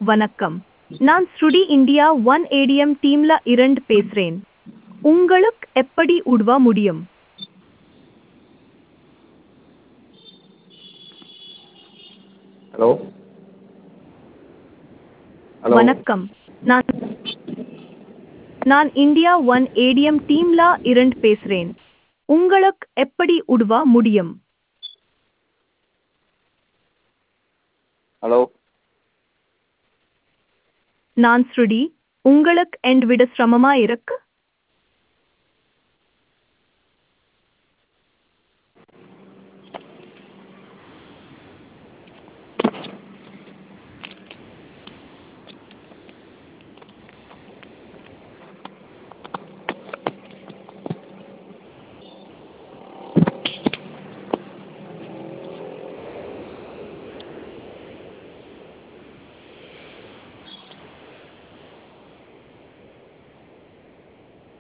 வணக்கம் நான் ஸ்ருடி இந்தியா ஒன் ஏடிஎம் டீம்ல இரண்டு பேசுறேன் உங்களுக்கு எப்படி உதவ முடியும் ஹலோ ஹலோ வணக்கம் நான் நான் இந்தியா ஒன் ஏடிஎம் டீம்ல இரண்டு பேசுறேன் உங்களுக்கு எப்படி உதவ முடியும் ஹலோ நான் ஸ்ருடி உங்களுக்கு எண்ட் விட சிரமமா இருக்கு